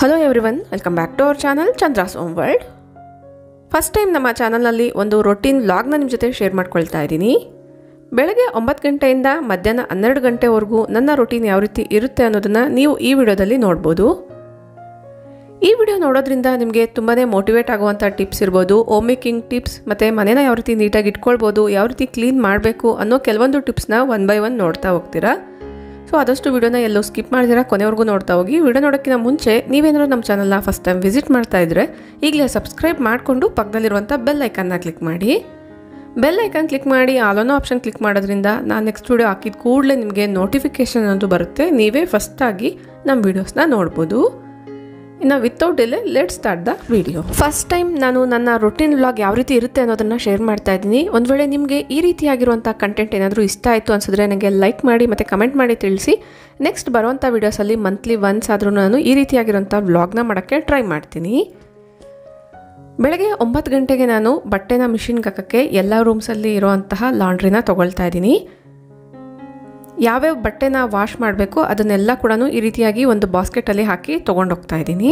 hello everyone welcome back to our channel Chandra's Om world first time ನಮ್ಮ ಚಾನಲ್ನಲ್ಲಿ ಒಂದು routine ವ್ಲಾಗ್ನ ನಿಮ್ಮ ಜೊತೆ ಶೇರ್ ಮಾಡ್ಕೊಳ್ತಾ ಇದ್ದೀನಿ ಬೆಳಗ್ಗೆ ಒಂಬತ್ತು ಗಂಟೆಯಿಂದ ಮಧ್ಯಾಹ್ನ ಹನ್ನೆರಡು ಗಂಟೆವರೆಗೂ ನನ್ನ ರೊಟೀನ್ ಯಾವ ರೀತಿ ಇರುತ್ತೆ ಅನ್ನೋದನ್ನು ನೀವು ಈ ವಿಡಿಯೋದಲ್ಲಿ ನೋಡ್ಬೋದು ಈ ವಿಡಿಯೋ ನೋಡೋದ್ರಿಂದ ನಿಮಗೆ ತುಂಬಾ ಮೋಟಿವೇಟ್ ಆಗುವಂಥ ಟಿಪ್ಸ್ ಇರ್ಬೋದು ಓಮ್ ಮೇಕಿಂಗ್ ಟಿಪ್ಸ್ ಮತ್ತು ಮನೇನ ಯಾವ ರೀತಿ ನೀಟಾಗಿ ಇಟ್ಕೊಳ್ಬೋದು ಯಾವ ರೀತಿ ಕ್ಲೀನ್ ಮಾಡಬೇಕು ಅನ್ನೋ ಕೆಲವೊಂದು ಟಿಪ್ಸ್ನ ಒನ್ ಬೈ ಒನ್ ನೋಡ್ತಾ ಹೋಗ್ತೀರಾ ಸೊ ಆದಷ್ಟು ವಿಡಿಯೋನ ಎಲ್ಲೋ ಸ್ಕಿಪ್ ಮಾಡಿದಿರಾ ಕೊನೆವರೆಗೂ ನೋಡ್ತಾ ಹೋಗಿ ವಿಡಿಯೋ ನೋಡೋಕ್ಕಿಂತ ಮುಂಚೆ ನೀವೇನಾದ್ರು ನಮ್ಮ ಚಾನಲ್ನ ಫಸ್ಟ್ ಟೈಮ್ ವಿಸಿಟ್ ಮಾಡ್ತಾ ಇದ್ದರೆ ಈಗಲೇ ಸಬ್ಸ್ಕ್ರೈಬ್ ಮಾಡಿಕೊಂಡು ಪಕ್ಕದಲ್ಲಿರುವಂಥ ಬೆಲ್ ಐಕನ್ನ ಕ್ಲಿಕ್ ಮಾಡಿ ಬೆಲ್ ಐಕನ್ ಕ್ಲಿಕ್ ಮಾಡಿ ಆಲೋನೋ ಆಪ್ಷನ್ ಕ್ಲಿಕ್ ಮಾಡೋದ್ರಿಂದ ನಾನು ನೆಕ್ಸ್ಟ್ ವಿಡಿಯೋ ಹಾಕಿದ ಕೂಡಲೇ ನಿಮಗೆ ನೋಟಿಫಿಕೇಷನ್ ಅಂತೂ ಬರುತ್ತೆ ನೀವೇ ಫಸ್ಟಾಗಿ ನಮ್ಮ ವೀಡಿಯೋಸ್ನ ನೋಡ್ಬೋದು ಇನ್ನು without delay let start the video first time ನಾನು ನನ್ನ ರೊಟೀನ್ ವ್ಲಾಗ್ ಯಾವ ರೀತಿ ಇರುತ್ತೆ ಅನ್ನೋದನ್ನು ಶೇರ್ ಮಾಡ್ತಾ ಇದ್ದೀನಿ ಒಂದು ವೇಳೆ ನಿಮಗೆ ಈ ರೀತಿಯಾಗಿರುವಂಥ ಕಂಟೆಂಟ್ ಏನಾದರೂ ಇಷ್ಟ ಆಯಿತು ಅನ್ಸಿದ್ರೆ ನನಗೆ ಲೈಕ್ ಮಾಡಿ ಮತ್ತು ಕಮೆಂಟ್ ಮಾಡಿ ತಿಳಿಸಿ ನೆಕ್ಸ್ಟ್ ಬರುವಂಥ ವೀಡಿಯೋಸಲ್ಲಿ ಮಂತ್ಲಿ ಒನ್ಸ್ ಆದರೂ ನಾನು ಈ ರೀತಿಯಾಗಿರುವಂಥ ವ್ಲಾಗ್ನ ಮಾಡೋಕ್ಕೆ ಟ್ರೈ ಮಾಡ್ತೀನಿ ಬೆಳಗ್ಗೆ ಒಂಬತ್ತು ಗಂಟೆಗೆ ನಾನು ಬಟ್ಟೆನ ಮಿಷಿನ್ಗೆ ಹಾಕೋಕ್ಕೆ ಎಲ್ಲ ರೂಮ್ಸಲ್ಲಿ ಇರುವಂತಹ ಲಾಂಡ್ರಿನ ತೊಗೊಳ್ತಾ ಇದ್ದೀನಿ ಯಾವ್ಯಾವ ಬಟ್ಟೆನ ವಾಶ್ ಮಾಡಬೇಕು ಅದನ್ನೆಲ್ಲ ಕೂಡ ಈ ರೀತಿಯಾಗಿ ಒಂದು ಬಾಸ್ಕೆಟಲ್ಲಿ ಹಾಕಿ ತೊಗೊಂಡೋಗ್ತಾ ಇದ್ದೀನಿ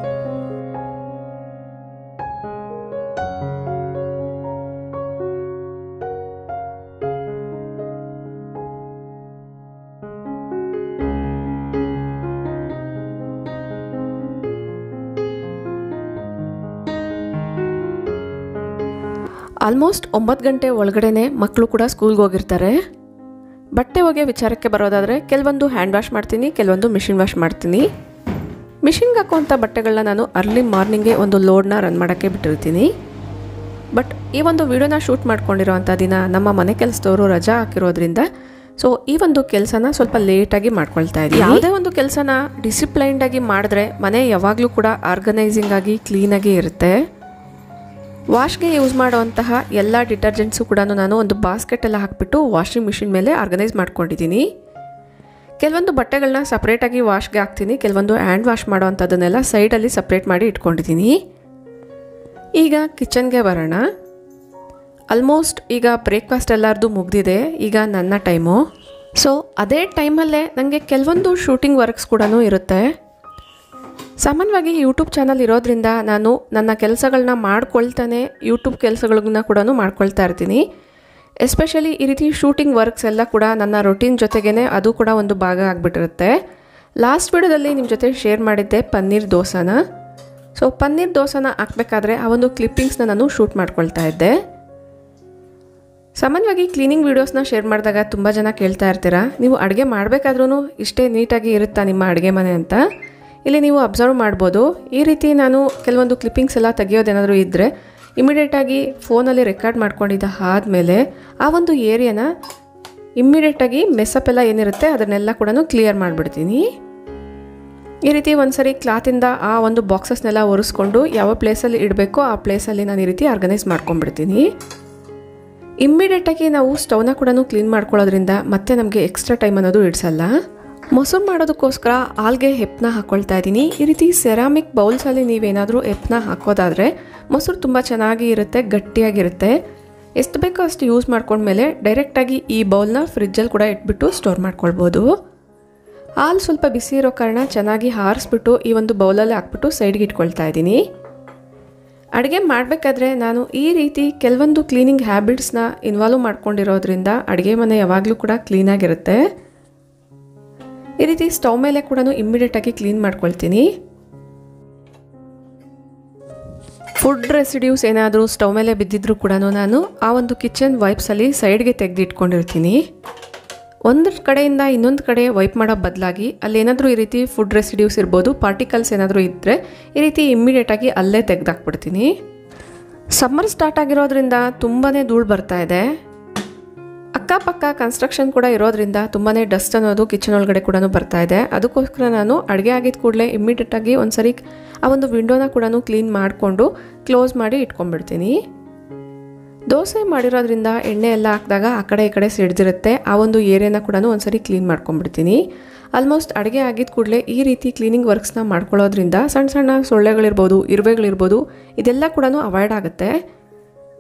ಆಲ್ಮೋಸ್ಟ್ ಒಂಬತ್ತು ಗಂಟೆ ಒಳಗಡೆನೆ ಮಕ್ಕಳು ಕೂಡ ಸ್ಕೂಲ್ಗೆ ಹೋಗಿರ್ತಾರೆ ಬಟ್ಟೆ ಒಗೆ ವಿಚಾರಕ್ಕೆ ಬರೋದಾದರೆ ಕೆಲವೊಂದು ಹ್ಯಾಂಡ್ ವಾಶ್ ಮಾಡ್ತೀನಿ ಕೆಲವೊಂದು ಮಿಷಿನ್ ವಾಶ್ ಮಾಡ್ತೀನಿ ಮಿಷಿನ್ಗೆ ಹಾಕುವಂಥ ಬಟ್ಟೆಗಳನ್ನ ನಾನು ಅರ್ಲಿ ಮಾರ್ನಿಂಗೇ ಒಂದು ಲೋಡ್ನ ರನ್ ಮಾಡೋಕ್ಕೆ ಬಿಟ್ಟಿರ್ತೀನಿ ಬಟ್ ಈ ಒಂದು ವಿಡಿಯೋನ ಶೂಟ್ ಮಾಡ್ಕೊಂಡಿರೋವಂಥ ದಿನ ನಮ್ಮ ಮನೆ ಕೆಲಸದವರು ರಜಾ ಹಾಕಿರೋದ್ರಿಂದ ಸೊ ಈ ಒಂದು ಕೆಲಸನ ಸ್ವಲ್ಪ ಲೇಟಾಗಿ ಮಾಡ್ಕೊಳ್ತಾ ಇದ್ದೀನಿ ಯಾವುದೇ ಒಂದು ಕೆಲಸನ ಡಿಸಿಪ್ಲೈನ್ಡ್ ಆಗಿ ಮಾಡಿದ್ರೆ ಮನೆ ಯಾವಾಗಲೂ ಕೂಡ ಆರ್ಗನೈಸಿಂಗ್ ಆಗಿ ಕ್ಲೀನಾಗಿ ಇರುತ್ತೆ ವಾಶ್ಗೆ ಯೂಸ್ ಮಾಡುವಂತಹ ಎಲ್ಲ ಡಿಟರ್ಜೆಂಟ್ಸು ಕೂಡ ನಾನು ಒಂದು ಬಾಸ್ಕೆಟೆಲ್ಲ ಹಾಕಿಬಿಟ್ಟು ವಾಷಿಂಗ್ ಮಿಷಿನ್ ಮೇಲೆ ಆರ್ಗನೈಸ್ ಮಾಡ್ಕೊಂಡಿದ್ದೀನಿ ಕೆಲವೊಂದು ಬಟ್ಟೆಗಳನ್ನ ಸಪ್ರೇಟಾಗಿ ವಾಶ್ಗೆ ಹಾಕ್ತೀನಿ ಕೆಲವೊಂದು ಹ್ಯಾಂಡ್ ವಾಶ್ ಮಾಡೋವಂಥದ್ದನ್ನೆಲ್ಲ ಸೈಡಲ್ಲಿ ಸಪ್ರೇಟ್ ಮಾಡಿ ಇಟ್ಕೊಂಡಿದ್ದೀನಿ ಈಗ ಕಿಚನ್ಗೆ ಬರೋಣ ಆಲ್ಮೋಸ್ಟ್ ಈಗ ಬ್ರೇಕ್ಫಾಸ್ಟ್ ಎಲ್ಲರದು ಮುಗ್ದಿದೆ ಈಗ ನನ್ನ ಟೈಮು ಸೊ ಅದೇ ಟೈಮಲ್ಲೇ ನನಗೆ ಕೆಲವೊಂದು ಶೂಟಿಂಗ್ ವರ್ಕ್ಸ್ ಕೂಡ ಇರುತ್ತೆ ಸಾಮಾನ್ಯವಾಗಿ ಯೂಟ್ಯೂಬ್ ಚಾನಲ್ ಇರೋದ್ರಿಂದ ನಾನು ನನ್ನ ಕೆಲಸಗಳನ್ನ ಮಾಡ್ಕೊಳ್ತಾನೆ ಯೂಟ್ಯೂಬ್ ಕೆಲಸಗಳನ್ನ ಕೂಡ ಮಾಡ್ಕೊಳ್ತಾ ಇರ್ತೀನಿ ಎಸ್ಪೆಷಲಿ ಈ ರೀತಿ ಶೂಟಿಂಗ್ ವರ್ಕ್ಸ್ ಎಲ್ಲ ಕೂಡ ನನ್ನ ರೊಟೀನ್ ಜೊತೆಗೇ ಅದು ಕೂಡ ಒಂದು ಭಾಗ ಆಗಿಬಿಟ್ಟಿರುತ್ತೆ ಲಾಸ್ಟ್ ವಿಡಿಯೋದಲ್ಲಿ ನಿಮ್ಮ ಜೊತೆ ಶೇರ್ ಮಾಡಿದ್ದೆ ಪನ್ನೀರ್ ದೋಸೆನ ಸೊ ಪನ್ನೀರ್ ದೋಸೆನ ಹಾಕಬೇಕಾದ್ರೆ ಆ ಒಂದು ಕ್ಲಿಪ್ಪಿಂಗ್ಸ್ನ ನಾನು ಶೂಟ್ ಮಾಡ್ಕೊಳ್ತಾ ಇದ್ದೆ ಸಾಮಾನ್ಯವಾಗಿ ಕ್ಲೀನಿಂಗ್ ವೀಡಿಯೋಸ್ನ ಶೇರ್ ಮಾಡಿದಾಗ ತುಂಬ ಜನ ಕೇಳ್ತಾ ಇರ್ತೀರಾ ನೀವು ಅಡುಗೆ ಮಾಡಬೇಕಾದ್ರೂ ಇಷ್ಟೇ ನೀಟಾಗಿ ಇರುತ್ತಾ ನಿಮ್ಮ ಅಡುಗೆ ಮನೆ ಅಂತ ಇಲ್ಲಿ ನೀವು ಅಬ್ಸರ್ವ್ ಮಾಡ್ಬೋದು ಈ ರೀತಿ ನಾನು ಕೆಲವೊಂದು ಕ್ಲಿಪ್ಪಿಂಗ್ಸ್ ಎಲ್ಲ ತೆಗಿಯೋದೇನಾದರೂ ಇದ್ದರೆ ಇಮಿಡಿಯೇಟಾಗಿ ಫೋನಲ್ಲಿ ರೆಕಾರ್ಡ್ ಮಾಡ್ಕೊಂಡಿದ್ದ ಆದಮೇಲೆ ಆ ಒಂದು ಏರಿಯಾನ ಇಮ್ಮಿಡಿಯೇಟಾಗಿ ಮೆಸ್ಸಪ್ ಎಲ್ಲ ಏನಿರುತ್ತೆ ಅದನ್ನೆಲ್ಲ ಕೂಡ ಕ್ಲಿಯರ್ ಮಾಡಿಬಿಡ್ತೀನಿ ಈ ರೀತಿ ಒಂದ್ಸರಿ ಕ್ಲಾತಿಂದ ಆ ಒಂದು ಬಾಕ್ಸಸ್ನೆಲ್ಲ ಒರೆಸ್ಕೊಂಡು ಯಾವ ಪ್ಲೇಸಲ್ಲಿ ಇಡಬೇಕೋ ಆ ಪ್ಲೇಸಲ್ಲಿ ನಾನು ಈ ರೀತಿ ಆರ್ಗನೈಸ್ ಮಾಡ್ಕೊಂಡ್ಬಿಡ್ತೀನಿ ಇಮ್ಮಿಡಿಯೇಟಾಗಿ ನಾವು ಸ್ಟವ್ನ ಕೂಡ ಕ್ಲೀನ್ ಮಾಡ್ಕೊಳ್ಳೋದ್ರಿಂದ ಮತ್ತೆ ನಮಗೆ ಎಕ್ಸ್ಟ್ರಾ ಟೈಮ್ ಅನ್ನೋದು ಇಡ್ಸಲ್ಲ ಮೊಸರು ಮಾಡೋದಕ್ಕೋಸ್ಕರ ಆಲ್ಗೆ ಹೆಪ್ನ ಹಾಕ್ಕೊಳ್ತಾ ಇದ್ದೀನಿ ಈ ರೀತಿ ಸೆರಾಮಿಕ್ ಬೌಲ್ಸಲ್ಲಿ ನೀವೇನಾದರೂ ಹೆಪ್ನ ಹಾಕೋದಾದರೆ ಮೊಸರು ತುಂಬ ಚೆನ್ನಾಗಿ ಇರುತ್ತೆ ಗಟ್ಟಿಯಾಗಿರುತ್ತೆ ಎಷ್ಟು ಬೇಕೋ ಅಷ್ಟು ಯೂಸ್ ಮಾಡ್ಕೊಂಡ್ಮೇಲೆ ಡೈರೆಕ್ಟಾಗಿ ಈ ಬೌಲ್ನ ಫ್ರಿಜ್ಜಲ್ಲಿ ಕೂಡ ಇಟ್ಬಿಟ್ಟು ಸ್ಟೋರ್ ಮಾಡ್ಕೊಳ್ಬೋದು ಹಾಲು ಸ್ವಲ್ಪ ಬಿಸಿ ಇರೋ ಕಾರಣ ಚೆನ್ನಾಗಿ ಹಾರಿಸ್ಬಿಟ್ಟು ಈ ಒಂದು ಬೌಲಲ್ಲಿ ಹಾಕ್ಬಿಟ್ಟು ಸೈಡ್ಗೆ ಇಟ್ಕೊಳ್ತಾ ಇದ್ದೀನಿ ಅಡುಗೆ ಮಾಡಬೇಕಾದ್ರೆ ನಾನು ಈ ರೀತಿ ಕೆಲವೊಂದು ಕ್ಲೀನಿಂಗ್ ಹ್ಯಾಬಿಟ್ಸ್ನ ಇನ್ವಾಲ್ವ್ ಮಾಡ್ಕೊಂಡಿರೋದ್ರಿಂದ ಅಡುಗೆ ಮನೆ ಯಾವಾಗಲೂ ಕೂಡ ಕ್ಲೀನಾಗಿರುತ್ತೆ ಈ ರೀತಿ ಸ್ಟವ್ ಮೇಲೆ ಕೂಡ ಇಮ್ಮಿಡಿಯೇಟಾಗಿ ಕ್ಲೀನ್ ಮಾಡ್ಕೊಳ್ತೀನಿ ಫುಡ್ ರೆಸಿಡ್ಯೂಸ್ ಏನಾದರೂ ಸ್ಟವ್ ಮೇಲೆ ಬಿದ್ದಿದ್ರು ಕೂಡ ನಾನು ಆ ಒಂದು ಕಿಚನ್ ವೈಪ್ಸಲ್ಲಿ ಸೈಡ್ಗೆ ತೆಗೆದು ಇಟ್ಕೊಂಡಿರ್ತೀನಿ ಒಂದು ಕಡೆಯಿಂದ ಇನ್ನೊಂದು ಕಡೆ ವೈಪ್ ಮಾಡೋ ಬದಲಾಗಿ ಅಲ್ಲಿ ಏನಾದರೂ ಈ ರೀತಿ ಫುಡ್ ರೆಸಿಡ್ಯೂಸ್ ಇರ್ಬೋದು ಪಾರ್ಟಿಕಲ್ಸ್ ಏನಾದರೂ ಇದ್ದರೆ ಈ ರೀತಿ ಇಮ್ಮಿಡಿಯೇಟಾಗಿ ಅಲ್ಲೇ ತೆಗೆದಾಕ್ಬಿಡ್ತೀನಿ ಸಮ್ಮರ್ ಸ್ಟಾರ್ಟ್ ಆಗಿರೋದ್ರಿಂದ ತುಂಬಾ ಧೂಳು ಬರ್ತಾ ಇದೆ ಅಕ್ಕಪಕ್ಕ ಕನ್ಸ್ಟ್ರಕ್ಷನ್ ಕೂಡ ಇರೋದ್ರಿಂದ ತುಂಬಾ ಡಸ್ಟ್ ಅನ್ನೋದು ಕಿಚನ್ ಒಳಗಡೆ ಕೂಡ ಬರ್ತಾ ಇದೆ ಅದಕ್ಕೋಸ್ಕರ ನಾನು ಅಡುಗೆ ಆಗಿದ ಕೂಡಲೇ ಇಮ್ಮಿಡಿಯೇಟಾಗಿ ಒಂದ್ಸರಿ ಆ ಒಂದು ವಿಂಡೋನ ಕೂಡ ಕ್ಲೀನ್ ಮಾಡಿಕೊಂಡು ಕ್ಲೋಸ್ ಮಾಡಿ ಇಟ್ಕೊಂಡ್ಬಿಡ್ತೀನಿ ದೋಸೆ ಮಾಡಿರೋದ್ರಿಂದ ಎಣ್ಣೆ ಎಲ್ಲ ಹಾಕಿದಾಗ ಆ ಕಡೆ ಈ ಕಡೆ ಸಿಡ್ದಿರುತ್ತೆ ಆ ಒಂದು ಏರಿಯಾನ ಕೂಡ ಒಂದ್ಸರಿ ಕ್ಲೀನ್ ಮಾಡ್ಕೊಂಡ್ಬಿಡ್ತೀನಿ ಆಲ್ಮೋಸ್ಟ್ ಅಡುಗೆ ಆಗಿದ ಕೂಡಲೇ ಈ ರೀತಿ ಕ್ಲೀನಿಂಗ್ ವರ್ಕ್ಸ್ನ ಮಾಡ್ಕೊಳ್ಳೋದ್ರಿಂದ ಸಣ್ಣ ಸಣ್ಣ ಸೊಳ್ಳೆಗಳಿರ್ಬೋದು ಇರುವೆಗಳಿರ್ಬೋದು ಇದೆಲ್ಲ ಕೂಡ ಅವಾಯ್ಡ್ ಆಗುತ್ತೆ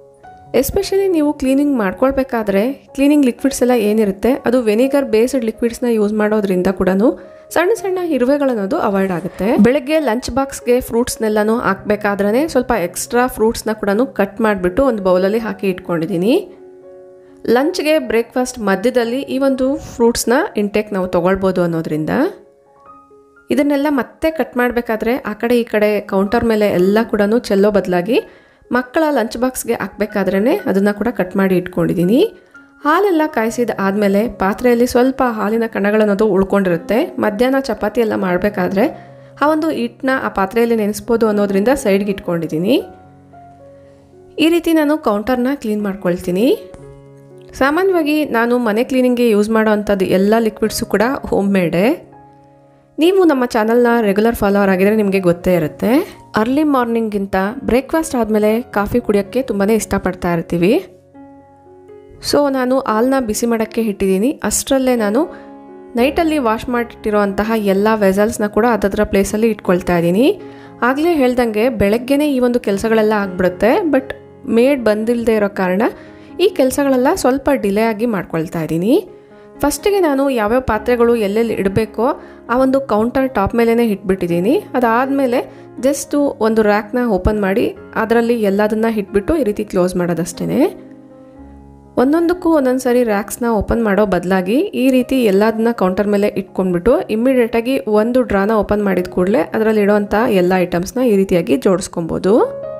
ಎಸ್ಪೆಷಲಿ ನೀವು ಕ್ಲೀನಿಂಗ್ ಮಾಡ್ಕೊಳ್ಬೇಕಾದ್ರೆ ಕ್ಲೀನಿಂಗ್ ಲಿಕ್ವಿಡ್ಸ್ ಎಲ್ಲ ಏನಿರುತ್ತೆ ಅದು ವೆನಿಗರ್ ಬೇಸ್ಡ್ ಲಿಕ್ವಿಡ್ಸ್ನ ಯೂಸ್ ಮಾಡೋದ್ರಿಂದ ಕೂಡ ಸಣ್ಣ ಸಣ್ಣ ಇರುವೆಗಳನ್ನೋದು ಅವಾಯ್ಡ್ ಆಗುತ್ತೆ ಬೆಳಗ್ಗೆ ಲಂಚ್ ಬಾಕ್ಸ್ಗೆ ಫ್ರೂಟ್ಸ್ನೆಲ್ಲನೂ ಹಾಕ್ಬೇಕಾದ್ರೆ ಸ್ವಲ್ಪ ಎಕ್ಸ್ಟ್ರಾ ಫ್ರೂಟ್ಸ್ನ ಕೂಡ ಕಟ್ ಮಾಡಿಬಿಟ್ಟು ಒಂದು ಬೌಲಲ್ಲಿ ಹಾಕಿ ಇಟ್ಕೊಂಡಿದ್ದೀನಿ ಲಂಚ್ಗೆ ಬ್ರೇಕ್ಫಾಸ್ಟ್ ಮಧ್ಯದಲ್ಲಿ ಈ ಒಂದು ಫ್ರೂಟ್ಸ್ನ ಇಂಟೇಕ್ ನಾವು ತೊಗೊಳ್ಬೋದು ಅನ್ನೋದ್ರಿಂದ ಇದನ್ನೆಲ್ಲ ಮತ್ತೆ ಕಟ್ ಮಾಡಬೇಕಾದ್ರೆ ಆ ಕಡೆ ಈ ಕಡೆ ಕೌಂಟರ್ ಮೇಲೆ ಎಲ್ಲ ಕೂಡ ಚೆಲ್ಲೋ ಬದಲಾಗಿ ಮಕ್ಕಳ ಲಂಚ್ ಬಾಕ್ಸ್ಗೆ ಹಾಕ್ಬೇಕಾದ್ರೇ ಅದನ್ನು ಕೂಡ ಕಟ್ ಮಾಡಿ ಇಟ್ಕೊಂಡಿದ್ದೀನಿ ಹಾಲೆಲ್ಲ ಕಾಯಿಸಿದ ಆದಮೇಲೆ ಪಾತ್ರೆಯಲ್ಲಿ ಸ್ವಲ್ಪ ಹಾಲಿನ ಕಣಗಳನ್ನೋದು ಉಳ್ಕೊಂಡಿರುತ್ತೆ ಮಧ್ಯಾಹ್ನ ಚಪಾತಿ ಎಲ್ಲ ಮಾಡಬೇಕಾದ್ರೆ ಆ ಒಂದು ಹಿಟ್ಟನ್ನ ಆ ಪಾತ್ರೆಯಲ್ಲಿ ನೆನೆಸ್ಬೋದು ಅನ್ನೋದ್ರಿಂದ ಸೈಡ್ಗೆ ಇಟ್ಕೊಂಡಿದ್ದೀನಿ ಈ ರೀತಿ ನಾನು ಕೌಂಟರ್ನ ಕ್ಲೀನ್ ಮಾಡ್ಕೊಳ್ತೀನಿ ಸಾಮಾನ್ಯವಾಗಿ ನಾನು ಮನೆ ಕ್ಲೀನಿಂಗ್ಗೆ ಯೂಸ್ ಮಾಡೋ ಅಂಥದ್ದು ಎಲ್ಲ ಲಿಕ್ವಿಡ್ಸು ಕೂಡ ಹೋಮ್ ಮೇಡೇ ನೀವು ನಮ್ಮ ಚಾನಲ್ನ ರೆಗ್ಯುಲರ್ ಫಾಲೋವರ್ ಆಗಿದ್ರೆ ನಿಮಗೆ ಗೊತ್ತೇ ಇರುತ್ತೆ ಅರ್ಲಿ ಮಾರ್ನಿಂಗಿಂತ ಬ್ರೇಕ್ಫಾಸ್ಟ್ ಆದಮೇಲೆ ಕಾಫಿ ಕುಡಿಯೋಕ್ಕೆ ತುಂಬಾ ಇಷ್ಟಪಡ್ತಾ ಇರ್ತೀವಿ ಸೊ ನಾನು ಹಾಲನ್ನ ಬಿಸಿ ಮಾಡೋಕ್ಕೆ ಇಟ್ಟಿದ್ದೀನಿ ಅಷ್ಟರಲ್ಲೇ ನಾನು ನೈಟಲ್ಲಿ ವಾಶ್ ಮಾಡಿಟ್ಟಿರೋಂತಹ ಎಲ್ಲ ವೆಸಲ್ಸ್ನ ಕೂಡ ಅದರ ಪ್ಲೇಸಲ್ಲಿ ಇಟ್ಕೊಳ್ತಾ ಇದ್ದೀನಿ ಆಗಲೇ ಹೇಳ್ದಂಗೆ ಬೆಳಗ್ಗೆನೇ ಈ ಒಂದು ಕೆಲಸಗಳೆಲ್ಲ ಆಗಿಬಿಡುತ್ತೆ ಬಟ್ ಮೇಡ್ ಬಂದಿಲ್ಲದೆ ಇರೋ ಕಾರಣ ಈ ಕೆಲಸಗಳೆಲ್ಲ ಸ್ವಲ್ಪ ಡಿಲೇ ಆಗಿ ಮಾಡ್ಕೊಳ್ತಾ ಇದ್ದೀನಿ ಫಸ್ಟಿಗೆ ನಾನು ಯಾವ್ಯಾವ ಪಾತ್ರೆಗಳು ಎಲ್ಲೆಲ್ಲಿ ಇಡಬೇಕೋ ಆ ಒಂದು ಕೌಂಟರ್ ಟಾಪ್ ಮೇಲೇ ಇಟ್ಬಿಟ್ಟಿದ್ದೀನಿ ಅದಾದಮೇಲೆ ಜಸ್ಟು ಒಂದು ರ್ಯಾಕ್ನ ಓಪನ್ ಮಾಡಿ ಅದರಲ್ಲಿ ಎಲ್ಲದನ್ನ ಇಟ್ಬಿಟ್ಟು ಈ ರೀತಿ ಕ್ಲೋಸ್ ಮಾಡೋದಷ್ಟೇ ಒಂದೊಂದಕ್ಕೂ ಒಂದೊಂದು ಸಾರಿ ರ್ಯಾಕ್ಸ್ನ ಓಪನ್ ಮಾಡೋ ಬದಲಾಗಿ ಈ ರೀತಿ ಎಲ್ಲದನ್ನ ಕೌಂಟರ್ ಮೇಲೆ ಇಟ್ಕೊಂಡ್ಬಿಟ್ಟು ಇಮ್ಮಿಡಿಯೇಟಾಗಿ ಒಂದು ಡ್ರಾನ ಓಪನ್ ಮಾಡಿದ ಕೂಡಲೇ ಅದರಲ್ಲಿ ಇಡೋವಂಥ ಎಲ್ಲ ಐಟಮ್ಸ್ನ ಈ ರೀತಿಯಾಗಿ ಜೋಡಿಸ್ಕೊಬೋದು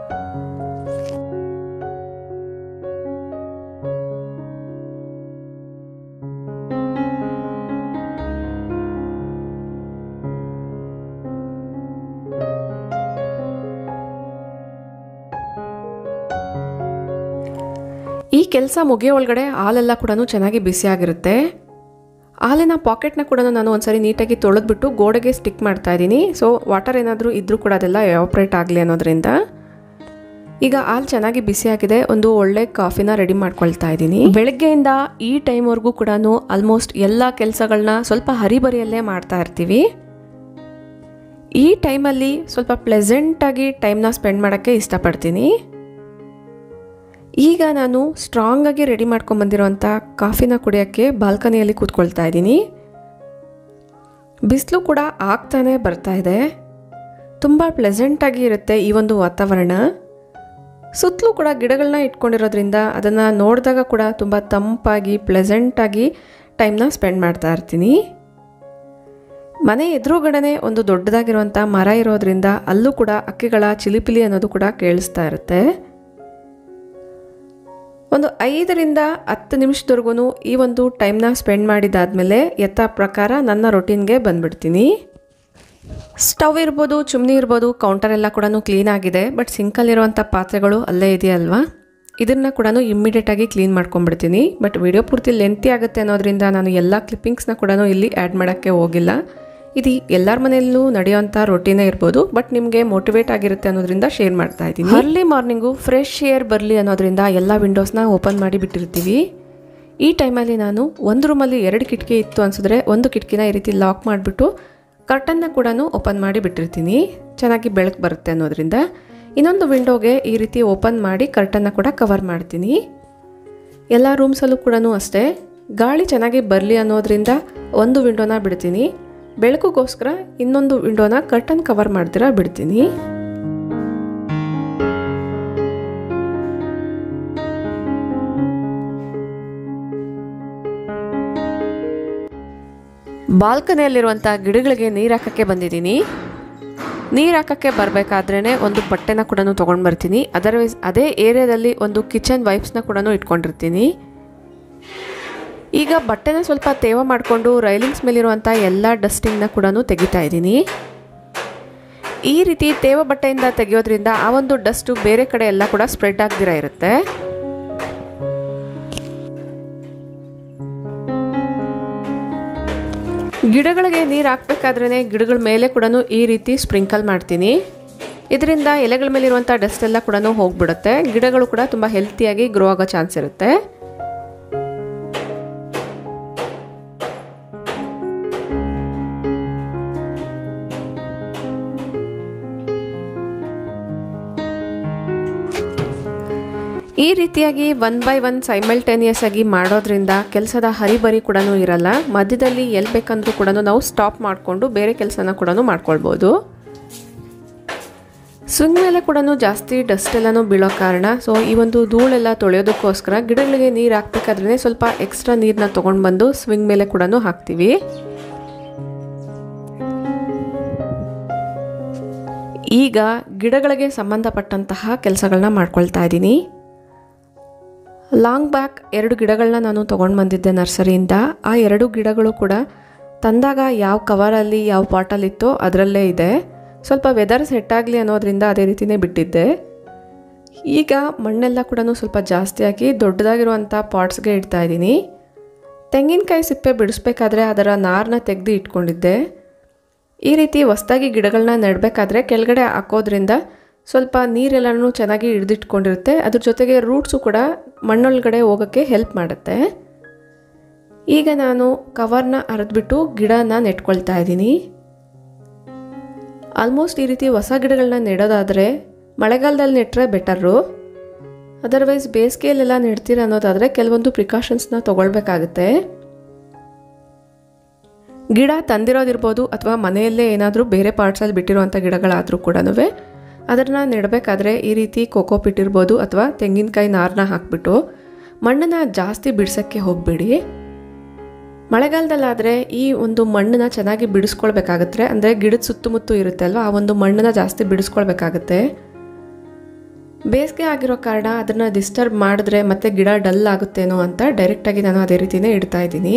ಈ ಕೆಲಸ ಮುಗಿಯೋ ಒಳಗಡೆ ಹಾಲೆಲ್ಲ ಕೂಡ ಚೆನ್ನಾಗಿ ಬಿಸಿಯಾಗಿರುತ್ತೆ ಹಾಲಿನ ಪಾಕೆಟ್ನ ಕೂಡ ನಾನು ಒಂದ್ಸರಿ ನೀಟಾಗಿ ತೊಳೆದ್ಬಿಟ್ಟು ಗೋಡೆಗೆ ಸ್ಟಿಕ್ ಮಾಡ್ತಾ ಇದ್ದೀನಿ ಸೊ ವಾಟರ್ ಏನಾದರೂ ಇದ್ರೂ ಕೂಡ ಅದೆಲ್ಲ ಎವಾಪ್ರೇಟ್ ಆಗಲಿ ಅನ್ನೋದ್ರಿಂದ ಈಗ ಹಾಲು ಚೆನ್ನಾಗಿ ಬಿಸಿಯಾಗಿದೆ ಒಂದು ಒಳ್ಳೆ ಕಾಫಿನ ರೆಡಿ ಮಾಡ್ಕೊಳ್ತಾ ಇದ್ದೀನಿ ಬೆಳಗ್ಗೆಯಿಂದ ಈ ಟೈಮ್ವರೆಗೂ ಕೂಡ ಆಲ್ಮೋಸ್ಟ್ ಎಲ್ಲ ಕೆಲಸಗಳನ್ನ ಸ್ವಲ್ಪ ಹರಿಬರಿಯಲ್ಲೇ ಮಾಡ್ತಾ ಇರ್ತೀವಿ ಈ ಟೈಮಲ್ಲಿ ಸ್ವಲ್ಪ ಪ್ಲೆಸೆಂಟಾಗಿ ಟೈಮ್ನ ಸ್ಪೆಂಡ್ ಮಾಡೋಕ್ಕೆ ಇಷ್ಟಪಡ್ತೀನಿ ಈಗ ನಾನು ಸ್ಟ್ರಾಂಗಾಗಿ ರೆಡಿ ಮಾಡ್ಕೊಂಬಂದಿರೋಂಥ ಕಾಫಿನ ಕುಡಿಯೋಕ್ಕೆ ಬಾಲ್ಕನಿಯಲ್ಲಿ ಕೂತ್ಕೊಳ್ತಾ ಇದ್ದೀನಿ ಬಿಸಿಲು ಕೂಡ ಆಗ್ತಾನೆ ಬರ್ತಾ ಇದೆ ತುಂಬ ಪ್ಲೆಸೆಂಟಾಗಿ ಇರುತ್ತೆ ಈ ಒಂದು ವಾತಾವರಣ ಸುತ್ತಲೂ ಕೂಡ ಗಿಡಗಳನ್ನ ಇಟ್ಕೊಂಡಿರೋದ್ರಿಂದ ಅದನ್ನು ನೋಡಿದಾಗ ಕೂಡ ತುಂಬ ತಂಪಾಗಿ ಪ್ಲೆಸೆಂಟಾಗಿ ಟೈಮ್ನ ಸ್ಪೆಂಡ್ ಮಾಡ್ತಾ ಇರ್ತೀನಿ ಮನೆ ಎದುರುಗಡೆನೆ ಒಂದು ದೊಡ್ಡದಾಗಿರುವಂಥ ಮರ ಇರೋದ್ರಿಂದ ಅಲ್ಲೂ ಕೂಡ ಅಕ್ಕಿಗಳ ಚಿಲಿಪಿಲಿ ಅನ್ನೋದು ಕೂಡ ಕೇಳಿಸ್ತಾ ಇರುತ್ತೆ ಒಂದು ಐದರಿಂದ ಹತ್ತು ನಿಮಿಷದವರೆಗೂ ಈ ಒಂದು ಟೈಮ್ನ ಸ್ಪೆಂಡ್ ಮಾಡಿದಾದ್ಮೇಲೆ ಯಥಾ ಪ್ರಕಾರ ನನ್ನ ರೊಟೀನ್ಗೆ ಬಂದ್ಬಿಡ್ತೀನಿ ಸ್ಟವ್ ಇರ್ಬೋದು ಚುಮ್ನಿ ಇರ್ಬೋದು ಕೌಂಟರ್ ಎಲ್ಲ ಕೂಡ ಕ್ಲೀನ್ ಆಗಿದೆ ಬಟ್ ಸಿಂಕಲ್ಲಿರುವಂಥ ಪಾತ್ರೆಗಳು ಅಲ್ಲೇ ಇದೆಯಲ್ವಾ ಇದನ್ನು ಕೂಡ ಇಮ್ಮಿಡಿಯೇಟಾಗಿ ಕ್ಲೀನ್ ಮಾಡ್ಕೊಂಡ್ಬಿಡ್ತೀನಿ ಬಟ್ ವಿಡಿಯೋ ಪೂರ್ತಿ ಲೆಂತಿ ಆಗುತ್ತೆ ಅನ್ನೋದ್ರಿಂದ ನಾನು ಎಲ್ಲ ಕ್ಲಿಪ್ಪಿಂಗ್ಸ್ನ ಕೂಡ ಇಲ್ಲಿ ಆ್ಯಡ್ ಮಾಡೋಕ್ಕೆ ಹೋಗಿಲ್ಲ ಇದು ಎಲ್ಲರ ಮನೆಯಲ್ಲೂ ನಡೆಯೋಂಥ ರೊಟೀನೇ ಇರ್ಬೋದು ಬಟ್ ನಿಮಗೆ ಮೋಟಿವೇಟ್ ಆಗಿರುತ್ತೆ ಅನ್ನೋದ್ರಿಂದ ಶೇರ್ ಮಾಡ್ತಾ ಇದ್ದೀನಿ ಅರ್ಲಿ ಮಾರ್ನಿಂಗು ಫ್ರೆಶ್ ಏರ್ ಬರಲಿ ಅನ್ನೋದ್ರಿಂದ ಎಲ್ಲ ವಿಂಡೋಸ್ನ ಓಪನ್ ಮಾಡಿ ಬಿಟ್ಟಿರ್ತೀವಿ ಈ ಟೈಮಲ್ಲಿ ನಾನು ಒಂದು ರೂಮಲ್ಲಿ ಎರಡು ಕಿಟಕಿ ಇತ್ತು ಅನ್ಸಿದ್ರೆ ಒಂದು ಕಿಟಕಿನ ಈ ರೀತಿ ಲಾಕ್ ಮಾಡಿಬಿಟ್ಟು ಕರ್ಟನ್ನ ಕೂಡ ಓಪನ್ ಮಾಡಿ ಬಿಟ್ಟಿರ್ತೀನಿ ಚೆನ್ನಾಗಿ ಬೆಳಕು ಬರುತ್ತೆ ಅನ್ನೋದ್ರಿಂದ ಇನ್ನೊಂದು ವಿಂಡೋಗೆ ಈ ರೀತಿ ಓಪನ್ ಮಾಡಿ ಕರ್ಟನ್ನ ಕೂಡ ಕವರ್ ಮಾಡ್ತೀನಿ ಎಲ್ಲ ರೂಮ್ಸಲ್ಲೂ ಕೂಡ ಅಷ್ಟೇ ಗಾಳಿ ಚೆನ್ನಾಗಿ ಬರಲಿ ಅನ್ನೋದ್ರಿಂದ ಒಂದು ವಿಂಡೋನ ಬಿಡ್ತೀನಿ ಬೆಳಕುಗೋಸ್ಕರ ಇನ್ನೊಂದು ವಿಂಡೋನ ಕರ್ಟನ್ ಕವರ್ ಮಾಡ್ದಿರ ಬಿಡ್ತೀನಿ ಬಾಲ್ಕನಿಯಲ್ಲಿರುವಂಥ ಗಿಡಗಳಿಗೆ ನೀರು ಹಾಕೋಕ್ಕೆ ಬಂದಿದ್ದೀನಿ ನೀರು ಹಾಕೋಕ್ಕೆ ಬರಬೇಕಾದ್ರೇ ಒಂದು ಬಟ್ಟೆನ ಕೂಡ ತೊಗೊಂಡು ಬರ್ತೀನಿ ಅದರ್ವೈಸ್ ಅದೇ ಏರಿಯಾದಲ್ಲಿ ಒಂದು ಕಿಚನ್ ವೈಪ್ಸ್ನ ಕೂಡ ಇಟ್ಕೊಂಡಿರ್ತೀನಿ ಈಗ ಬಟ್ಟೆನ ಸ್ವಲ್ಪ ತೇವ ಮಾಡಿಕೊಂಡು ರೈಲಿಂಗ್ಸ್ ಮೇಲಿರುವಂಥ ಎಲ್ಲ ಡಸ್ಟಿಂಗ್ನ ಕೂಡ ತೆಗಿತಾ ಇದ್ದೀನಿ ಈ ರೀತಿ ತೇವ ಬಟ್ಟೆಯಿಂದ ತೆಗೆಯೋದ್ರಿಂದ ಆ ಒಂದು ಡಸ್ಟು ಬೇರೆ ಕಡೆ ಎಲ್ಲ ಕೂಡ ಸ್ಪ್ರೆಡ್ ಆಗ್ದಿರ ಇರುತ್ತೆ ಗಿಡಗಳಿಗೆ ನೀರು ಹಾಕ್ಬೇಕಾದ್ರೇ ಗಿಡಗಳ ಮೇಲೆ ಕೂಡ ಈ ರೀತಿ ಸ್ಪ್ರಿಂಕಲ್ ಮಾಡ್ತೀನಿ ಇದರಿಂದ ಎಲೆಗಳ ಮೇಲಿರುವಂಥ ಡಸ್ಟ್ ಎಲ್ಲ ಕೂಡ ಹೋಗ್ಬಿಡುತ್ತೆ ಗಿಡಗಳು ಕೂಡ ತುಂಬ ಹೆಲ್ತಿಯಾಗಿ ಗ್ರೋ ಆಗೋ ಚಾನ್ಸ್ ಇರುತ್ತೆ ಈ ರೀತಿಯಾಗಿ ಒನ್ ಬೈ ಒನ್ ಸೈಮಲ್ಟೇನಿಯಸ್ ಆಗಿ ಮಾಡೋದ್ರಿಂದ ಕೆಲಸದ ಹರಿಬರಿ ಕೂಡ ಇರಲ್ಲ ಮಧ್ಯದಲ್ಲಿ ಎಲ್ಲಿ ಬೇಕಂದ್ರೂ ಕೂಡ ನಾವು ಸ್ಟಾಪ್ ಮಾಡಿಕೊಂಡು ಬೇರೆ ಕೆಲಸನ ಕೂಡ ಮಾಡ್ಕೊಳ್ಬೋದು ಸ್ವಿಂಗ್ ಮೇಲೆ ಕೂಡ ಜಾಸ್ತಿ ಡಸ್ಟ್ ಎಲ್ಲನೂ ಬೀಳೋ ಕಾರಣ ಸೊ ಈ ಒಂದು ಧೂಳೆಲ್ಲ ತೊಳೆಯೋದಕ್ಕೋಸ್ಕರ ಗಿಡಗಳಿಗೆ ನೀರು ಹಾಕ್ಬೇಕಾದ್ರೆ ಸ್ವಲ್ಪ ಎಕ್ಸ್ಟ್ರಾ ನೀರನ್ನ ತೊಗೊಂಡು ಬಂದು ಸ್ವಿಂಗ್ ಮೇಲೆ ಕೂಡ ಹಾಕ್ತೀವಿ ಈಗ ಗಿಡಗಳಿಗೆ ಸಂಬಂಧಪಟ್ಟಂತಹ ಕೆಲಸಗಳನ್ನ ಮಾಡ್ಕೊಳ್ತಾ ಇದ್ದೀನಿ ಲಾಂಗ್ ಬ್ಯಾಕ್ ಎರಡು ಗಿಡಗಳನ್ನ ನಾನು ತೊಗೊಂಡು ಬಂದಿದ್ದೆ ನರ್ಸರಿಯಿಂದ ಆ ಎರಡು ಗಿಡಗಳು ಕೂಡ ತಂದಾಗ ಯಾವ ಕವರಲ್ಲಿ ಯಾವ ಪಾಟಲ್ಲಿತ್ತೋ ಅದರಲ್ಲೇ ಇದೆ ಸ್ವಲ್ಪ ವೆದರ್ ಸೆಟ್ ಆಗಲಿ ಅನ್ನೋದ್ರಿಂದ ಅದೇ ರೀತಿಯೇ ಬಿಟ್ಟಿದ್ದೆ ಈಗ ಮಣ್ಣೆಲ್ಲ ಕೂಡ ಸ್ವಲ್ಪ ಜಾಸ್ತಿ ಹಾಕಿ ದೊಡ್ಡದಾಗಿರುವಂಥ ಪಾಟ್ಸ್ಗೆ ಇಡ್ತಾ ಇದ್ದೀನಿ ತೆಂಗಿನಕಾಯಿ ಸಿಪ್ಪೆ ಬಿಡಿಸ್ಬೇಕಾದ್ರೆ ಅದರ ನಾರನ್ನ ತೆಗೆದು ಇಟ್ಕೊಂಡಿದ್ದೆ ಈ ರೀತಿ ಹೊಸ್ದಾಗಿ ಗಿಡಗಳನ್ನ ನೆಡಬೇಕಾದ್ರೆ ಕೆಳಗಡೆ ಹಾಕೋದ್ರಿಂದ ಸ್ವಲ್ಪ ನೀರೆಲ್ಲನೂ ಚೆನ್ನಾಗಿ ಹಿಡಿದಿಟ್ಕೊಂಡಿರುತ್ತೆ ಅದ್ರ ಜೊತೆಗೆ ರೂಟ್ಸು ಕೂಡ ಮಣ್ಣೊಳಗಡೆ ಹೋಗೋಕ್ಕೆ ಹೆಲ್ಪ್ ಮಾಡುತ್ತೆ ಈಗ ನಾನು ಕವರ್ನ ಅರೆದ್ಬಿಟ್ಟು ಗಿಡನ ನೆಟ್ಕೊಳ್ತಾ ಇದ್ದೀನಿ ಆಲ್ಮೋಸ್ಟ್ ಈ ರೀತಿ ಹೊಸ ಗಿಡಗಳನ್ನ ನೆಡೋದಾದರೆ ಮಳೆಗಾಲದಲ್ಲಿ ನೆಟ್ಟರೆ ಬೆಟರು ಅದರ್ವೈಸ್ ಬೇಸಿಗೆಯಲ್ಲೆಲ್ಲ ನೆಡ್ತೀರ ಅನ್ನೋದಾದರೆ ಕೆಲವೊಂದು ಪ್ರಿಕಾಷನ್ಸ್ನ ತೊಗೊಳ್ಬೇಕಾಗುತ್ತೆ ಗಿಡ ತಂದಿರೋದಿರ್ಬೋದು ಅಥವಾ ಮನೆಯಲ್ಲೇ ಏನಾದರೂ ಬೇರೆ ಪಾರ್ಟ್ಸಲ್ಲಿ ಬಿಟ್ಟಿರುವಂಥ ಗಿಡಗಳಾದರೂ ಕೂಡ ಅದನ್ನು ನೆಡಬೇಕಾದ್ರೆ ಈ ರೀತಿ ಕೋಕೋಪಿಟ್ ಇರ್ಬೋದು ಅಥವಾ ತೆಂಗಿನಕಾಯಿ ನಾರನ್ನ ಹಾಕ್ಬಿಟ್ಟು ಮಣ್ಣನ್ನು ಜಾಸ್ತಿ ಬಿಡ್ಸೋಕ್ಕೆ ಹೋಗಬೇಡಿ ಮಳೆಗಾಲದಲ್ಲಾದರೆ ಈ ಒಂದು ಮಣ್ಣನ್ನ ಚೆನ್ನಾಗಿ ಬಿಡಿಸ್ಕೊಳ್ಬೇಕಾಗತ್ತೆ ಅಂದರೆ ಗಿಡದ ಸುತ್ತಮುತ್ತ ಇರುತ್ತೆ ಅಲ್ವಾ ಆ ಒಂದು ಮಣ್ಣನ್ನ ಜಾಸ್ತಿ ಬಿಡಿಸ್ಕೊಳ್ಬೇಕಾಗತ್ತೆ ಬೇಸಿಗೆ ಆಗಿರೋ ಕಾರಣ ಅದನ್ನು ಡಿಸ್ಟರ್ಬ್ ಮಾಡಿದ್ರೆ ಮತ್ತೆ ಗಿಡ ಡಲ್ ಆಗುತ್ತೇನೋ ಅಂತ ಡೈರೆಕ್ಟಾಗಿ ನಾನು ಅದೇ ರೀತಿಯೇ ಇಡ್ತಾ ಇದ್ದೀನಿ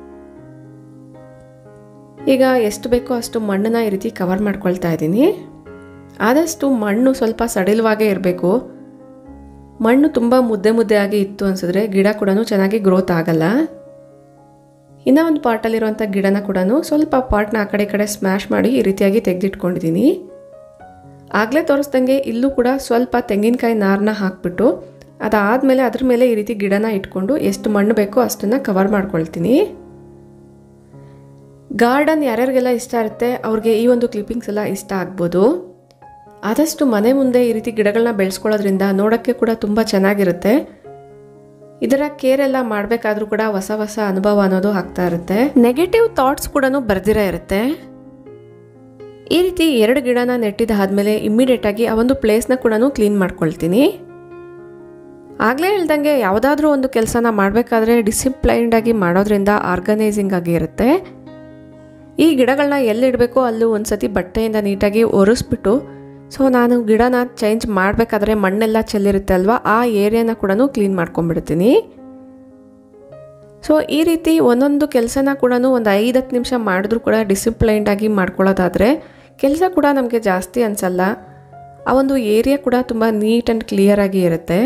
ಈಗ ಎಷ್ಟು ಬೇಕೋ ಅಷ್ಟು ಮಣ್ಣನ್ನು ಈ ರೀತಿ ಕವರ್ ಮಾಡ್ಕೊಳ್ತಾ ಇದ್ದೀನಿ ಆದಷ್ಟು ಮಣ್ಣು ಸ್ವಲ್ಪ ಸಡಿಲವಾಗೇ ಇರಬೇಕು ಮಣ್ಣು ತುಂಬ ಮುದ್ದೆ ಮುದ್ದೆ ಆಗಿ ಇತ್ತು ಅನಿಸಿದ್ರೆ ಗಿಡ ಕೂಡ ಚೆನ್ನಾಗಿ ಗ್ರೋತ್ ಆಗಲ್ಲ ಇನ್ನೂ ಒಂದು ಪಾಟಲ್ಲಿರುವಂಥ ಗಿಡನ ಕೂಡ ಸ್ವಲ್ಪ ಪಾಟ್ನ ಆ ಕಡೆ ಈ ಕಡೆ ಸ್ಮ್ಯಾಶ್ ಮಾಡಿ ಈ ರೀತಿಯಾಗಿ ತೆಗೆದಿಟ್ಕೊಂಡಿದ್ದೀನಿ ಆಗಲೇ ತೋರಿಸ್ದಂಗೆ ಇಲ್ಲೂ ಕೂಡ ಸ್ವಲ್ಪ ತೆಂಗಿನಕಾಯಿ ನಾರನ್ನ ಹಾಕ್ಬಿಟ್ಟು ಅದಾದಮೇಲೆ ಅದ್ರ ಮೇಲೆ ಈ ರೀತಿ ಗಿಡನ ಇಟ್ಕೊಂಡು ಎಷ್ಟು ಮಣ್ಣು ಬೇಕೋ ಅಷ್ಟನ್ನು ಕವರ್ ಮಾಡ್ಕೊಳ್ತೀನಿ ಗಾರ್ಡನ್ ಯಾರ್ಯಾರಿಗೆಲ್ಲ ಇಷ್ಟ ಇರುತ್ತೆ ಅವ್ರಿಗೆ ಈ ಒಂದು ಕ್ಲಿಪ್ಪಿಂಗ್ಸ್ ಎಲ್ಲ ಇಷ್ಟ ಆಗ್ಬೋದು ಆದಷ್ಟು ಮನೆ ಮುಂದೆ ಈ ರೀತಿ ಗಿಡಗಳನ್ನ ಬೆಳೆಸ್ಕೊಳ್ಳೋದ್ರಿಂದ ನೋಡೋಕ್ಕೆ ಕೂಡ ತುಂಬ ಚೆನ್ನಾಗಿರುತ್ತೆ ಇದರ ಕೇರ್ ಎಲ್ಲ ಮಾಡಬೇಕಾದ್ರೂ ಕೂಡ ಹೊಸ ಹೊಸ ಅನುಭವ ಅನ್ನೋದು ಆಗ್ತಾ ಇರುತ್ತೆ ನೆಗೆಟಿವ್ ಥಾಟ್ಸ್ ಕೂಡ ಬರ್ದಿರ ಇರುತ್ತೆ ಈ ರೀತಿ ಎರಡು ಗಿಡನ ನೆಟ್ಟಿದ್ದಾದ್ಮೇಲೆ ಇಮ್ಮಿಡಿಯೇಟ್ ಆಗಿ ಆ ಒಂದು ಪ್ಲೇಸ್ನ ಕೂಡ ಕ್ಲೀನ್ ಮಾಡ್ಕೊಳ್ತೀನಿ ಆಗಲೇ ಹೇಳ್ದಂಗೆ ಯಾವುದಾದ್ರೂ ಒಂದು ಕೆಲಸನ ಮಾಡಬೇಕಾದ್ರೆ ಡಿಸಿಪ್ಲೈನ್ಡ್ ಆಗಿ ಮಾಡೋದ್ರಿಂದ ಆರ್ಗನೈಸಿಂಗ್ ಆಗಿ ಇರುತ್ತೆ ಈ ಗಿಡಗಳನ್ನ ಎಲ್ಲಿಡಬೇಕೋ ಅಲ್ಲೂ ಒಂದು ಸತಿ ಬಟ್ಟೆಯಿಂದ ನೀಟಾಗಿ ಒರೆಸ್ಬಿಟ್ಟು ಸೊ ನಾನು ಗಿಡನ ಚೇಂಜ್ ಮಾಡಬೇಕಾದ್ರೆ ಮಣ್ಣೆಲ್ಲ ಚೆಲ್ಲಿರುತ್ತೆ ಅಲ್ವಾ ಆ ಏರಿಯಾನ ಕೂಡ ಕ್ಲೀನ್ ಮಾಡ್ಕೊಂಡ್ಬಿಡ್ತೀನಿ ಸೊ ಈ ರೀತಿ ಒಂದೊಂದು ಕೆಲಸನ ಕೂಡ ಒಂದು ಐದು ಹತ್ತು ನಿಮಿಷ ಮಾಡಿದ್ರೂ ಕೂಡ ಡಿಸಿಪ್ಲೈನ್ಡ್ ಆಗಿ ಮಾಡ್ಕೊಳ್ಳೋದಾದರೆ ಕೆಲಸ ಕೂಡ ನಮಗೆ ಜಾಸ್ತಿ ಅನಿಸಲ್ಲ ಆ ಒಂದು ಏರಿಯಾ ಕೂಡ ತುಂಬ ನೀಟ್ ಆ್ಯಂಡ್ ಕ್ಲಿಯರ್ ಆಗಿ ಇರುತ್ತೆ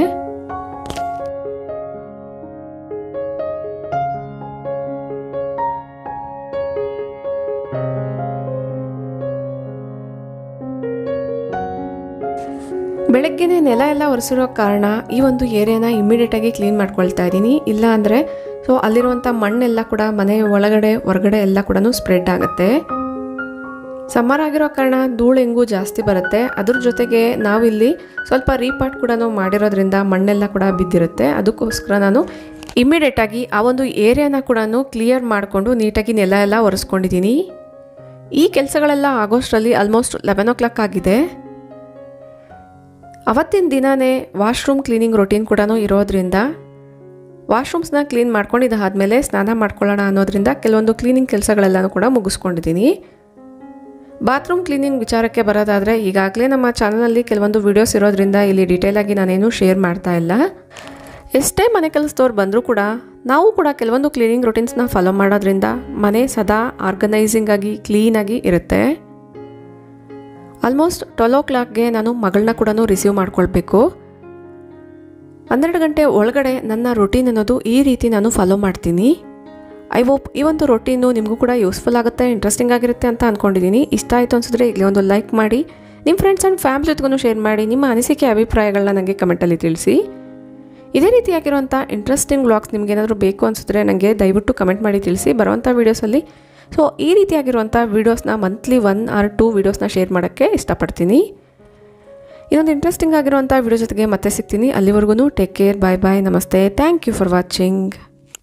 ಬೆಳಗ್ಗೆನೆ ನೆಲ ಎಲ್ಲ ಒರೆಸಿರೋ ಕಾರಣ ಈ ಒಂದು ಏರಿಯಾನ ಇಮ್ಮಿಡಿಯೇಟಾಗಿ ಕ್ಲೀನ್ ಮಾಡ್ಕೊಳ್ತಾ ಇದ್ದೀನಿ ಇಲ್ಲ ಅಂದರೆ ಸೊ ಅಲ್ಲಿರುವಂಥ ಮಣ್ಣೆಲ್ಲ ಕೂಡ ಮನೆ ಒಳಗಡೆ ಹೊರಗಡೆ ಎಲ್ಲ ಕೂಡ ಸ್ಪ್ರೆಡ್ ಆಗುತ್ತೆ ಸಮ್ಮರ್ ಆಗಿರೋ ಕಾರಣ ಧೂಳು ಹೆಂಗೂ ಜಾಸ್ತಿ ಬರುತ್ತೆ ಅದ್ರ ಜೊತೆಗೆ ನಾವಿಲ್ಲಿ ಸ್ವಲ್ಪ ರೀಪಾಟ್ ಕೂಡ ಮಾಡಿರೋದ್ರಿಂದ ಮಣ್ಣೆಲ್ಲ ಕೂಡ ಬಿದ್ದಿರುತ್ತೆ ಅದಕ್ಕೋಸ್ಕರ ನಾನು ಇಮ್ಮಿಡಿಯೇಟಾಗಿ ಆ ಒಂದು ಏರಿಯಾನ ಕೂಡ ಕ್ಲಿಯರ್ ಮಾಡಿಕೊಂಡು ನೀಟಾಗಿ ನೆಲ ಎಲ್ಲ ಒರೆಸ್ಕೊಂಡಿದ್ದೀನಿ ಈ ಕೆಲಸಗಳೆಲ್ಲ ಆಗೋಷ್ಟರಲ್ಲಿ ಆಲ್ಮೋಸ್ಟ್ ಲೆವೆನ್ ಓ ಕ್ಲಾಕ್ ಆಗಿದೆ ಅವತ್ತಿನ ದಿನವೇ ವಾಶ್ರೂಮ್ ಕ್ಲೀನಿಂಗ್ ರೊಟೀನ್ ಕೂಡ ಇರೋದ್ರಿಂದ ವಾಶ್ರೂಮ್ಸ್ನ ಕ್ಲೀನ್ ಮಾಡ್ಕೊಂಡಿದ್ದಾದಮೇಲೆ ಸ್ನಾನ ಮಾಡ್ಕೊಳ್ಳೋಣ ಅನ್ನೋದ್ರಿಂದ ಕೆಲವೊಂದು ಕ್ಲೀನಿಂಗ್ ಕೆಲಸಗಳೆಲ್ಲನೂ ಕೂಡ ಮುಗಿಸ್ಕೊಂಡಿದ್ದೀನಿ ಬಾತ್ರೂಮ್ ಕ್ಲೀನಿಂಗ್ ವಿಚಾರಕ್ಕೆ ಬರೋದಾದರೆ ಈಗಾಗಲೇ ನಮ್ಮ ಚಾನಲಲ್ಲಿ ಕೆಲವೊಂದು ವಿಡಿಯೋಸ್ ಇರೋದ್ರಿಂದ ಇಲ್ಲಿ ಡೀಟೇಲಾಗಿ ನಾನೇನು ಶೇರ್ ಮಾಡ್ತಾ ಇಲ್ಲ ಎಷ್ಟೇ ಮನೆ ಕೆಲಸದವ್ರು ಬಂದರೂ ಕೂಡ ನಾವು ಕೂಡ ಕೆಲವೊಂದು ಕ್ಲೀನಿಂಗ್ ರೊಟೀನ್ಸ್ನ ಫಾಲೋ ಮಾಡೋದ್ರಿಂದ ಮನೆ ಸದಾ ಆರ್ಗನೈಸಿಂಗ್ ಆಗಿ ಕ್ಲೀನಾಗಿ ಇರುತ್ತೆ ಆಲ್ಮೋಸ್ಟ್ ಟ್ವೆಲ್ ಓ ಕ್ಲಾಕ್ಗೆ ನಾನು ಮಗಳನ್ನ ಕೂಡ ರಿಸೀವ್ ಮಾಡ್ಕೊಳ್ಬೇಕು ಹನ್ನೆರಡು ಗಂಟೆ ಒಳಗಡೆ ನನ್ನ ರೊಟೀನ್ ಅನ್ನೋದು ಈ ರೀತಿ ನಾನು ಫಾಲೋ ಮಾಡ್ತೀನಿ ಐ ಹೋಪ್ ಈ ಒಂದು ರೊಟೀನು ನಿಮಗೂ ಕೂಡ ಯೂಸ್ಫುಲ್ ಆಗುತ್ತೆ ಇಂಟ್ರೆಸ್ಟಿಂಗ್ ಆಗಿರುತ್ತೆ ಅಂತ ಅಂದ್ಕೊಂಡಿದ್ದೀನಿ ಇಷ್ಟ ಆಯಿತು ಅನಿಸಿದ್ರೆ ಈಗಲೇ ಒಂದು ಲೈಕ್ ಮಾಡಿ ನಿಮ್ಮ ಫ್ರೆಂಡ್ಸ್ ಆ್ಯಂಡ್ ಫ್ಯಾಮಿಲಿ ಜೊತೆಗೂ ಶೇರ್ ಮಾಡಿ ನಿಮ್ಮ ಅನಿಸಿಕೆ ಅಭಿಪ್ರಾಯಗಳನ್ನ ನನಗೆ ಕಮೆಂಟಲ್ಲಿ ತಿಳಿಸಿ ಇದೇ ರೀತಿಯಾಗಿರುವಂಥ ಇಂಟ್ರೆಸ್ಟಿಂಗ್ ವ್ಲಾಗ್ಸ್ ನಿಮಗೇನಾದರೂ ಬೇಕು ಅನಿಸಿದ್ರೆ ನನಗೆ ದಯವಿಟ್ಟು ಕಮೆಂಟ್ ಮಾಡಿ ತಿಳಿಸಿ ಬರುವಂಥ ವೀಡಿಯೋಸಲ್ಲಿ ಸೊ ಈ ರೀತಿಯಾಗಿರುವಂಥ ವೀಡಿಯೋಸ್ನ ಮಂತ್ಲಿ ಒನ್ ಆರ್ ಟೂ ವೀಡಿಯೋಸ್ನ ಶೇರ್ ಮಾಡೋಕ್ಕೆ ಇಷ್ಟಪಡ್ತೀನಿ ಇನ್ನೊಂದು ಇಂಟ್ರೆಸ್ಟಿಂಗ್ ಆಗಿರುವಂಥ ವಿಡಿಯೋ ಜೊತೆಗೆ ಮತ್ತೆ ಸಿಗ್ತೀನಿ ಅಲ್ಲಿವರೆಗೂ ಟೇಕ್ ಕೇರ್ ಬಾಯ್ ಬಾಯ್ ನಮಸ್ತೆ ಥ್ಯಾಂಕ್ ಯು ಫಾರ್ ವಾಚಿಂಗ್